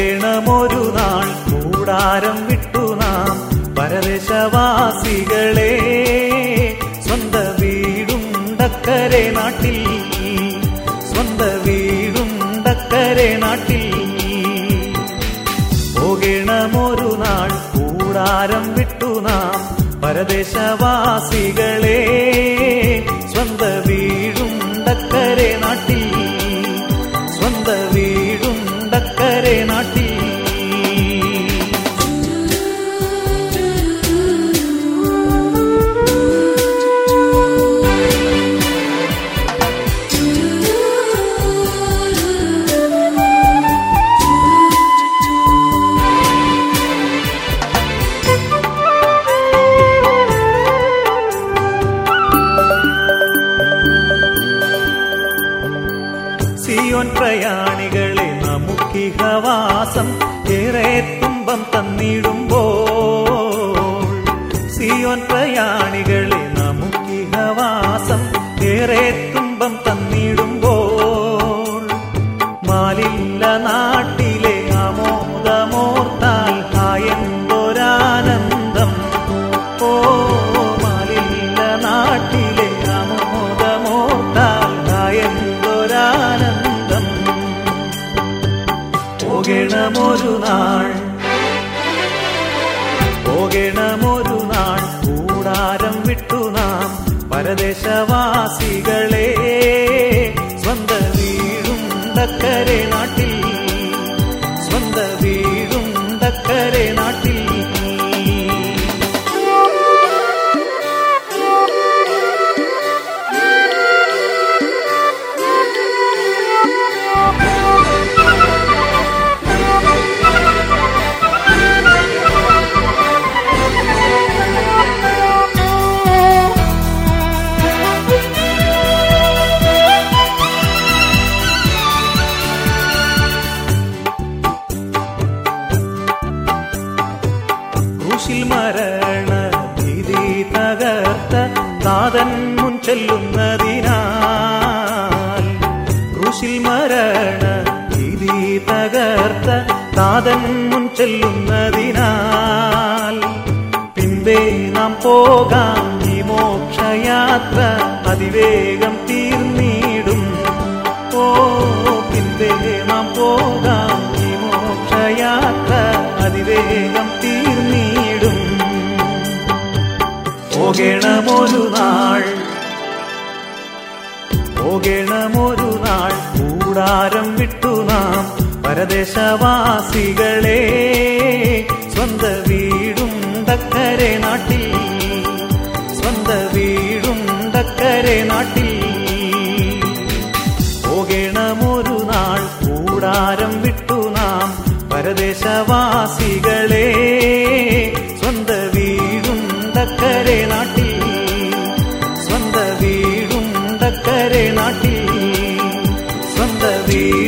പോകണമൊരു നാൾ കൂടാരം വിട്ടു നാം പരദേശവാസികളെ സ്വന്ത വീടുണ്ടക്കരെ നാട്ടിൽ സ്വന്ത വീടുണ്ടക്കരെ നാട്ടിൽ പോകണമൊരു നാൾ കൂടാരം വിട്ടു നാം പരദേശവാസികളെ സ്വന്ത വീടുണ്ടക്കരെ നാട്ടിൽ സ്വന്ത വീടുണ്ടക്കരെ നാട്ടിൽ സിയോൻ പ്രയാണികളെ നമുക്കിഹവാസം ഏറെ തുമ്പം തന്നിടുമ്പോൾ സിയോൻ പ്രയാണികളെ നമുക്കിഹവാസം ഏറെ തുമ്പം തന്നിടുമ്പോൾ മാലില്ല നാട്ടിലെ ആമോദമോർത്താൽ ഹായെന്തൊരാനന്ദം ഓ മാലില്ല നാട്ടിലെ ആമോദമോർത്താൽ ഹായെന്തൊരാനന്ദം പോകണമൊരു നാൾ പോകണമൊരു നാൾ കൂടാരം വിട്ടു നാം പരദേശവാസികളെ സ്വന്ത വീടുണ്ടക്കരെ നാട്ടിൽ സ്വന്ത വീടുണ്ടക്കരെ നാട്ടിൽ ക്രൂശിൽ മരണ ഭീതി തകർത്ത നാഥൻ മുൻ ചെല്ലുന്നതിനാൽ ക്രൂശിൽ മരണ ഭീതി തകർത്ത നാഥൻ മുൻ ചെല്ലുന്നതിനാൽ പിൻപേ നാം പോകാം ഈ മോക്ഷയാത്ര അതിവേഗം തീർന്നിടും ഓ പിൻപേ നാം പോകാം ഈ മോക്ഷയാത്ര അതിവേഗം തീർന്നിടും പോകണമൊരു നാൾ പോകണമൊരു നാൾ കൂടാരം വിട്ടു നാം പരദേശവാസികളെ സ്വന്ത വീടുണ്ടക്കരെ നാട്ടിൽ സ്വന്ത വീടുണ്ടക്കരെ നാട്ടിൽ പോകണമൊരു നാൾ കൂടാരം വിട്ടു നാം പരദേശവാസികളെ സ്വന്ത വീടുണ്ടക്കരെ നാട്ടിൽ സ്വന്ത വീടുണ്ടക്കരെ നാട്ടിൽ സ്വന്ത വീട്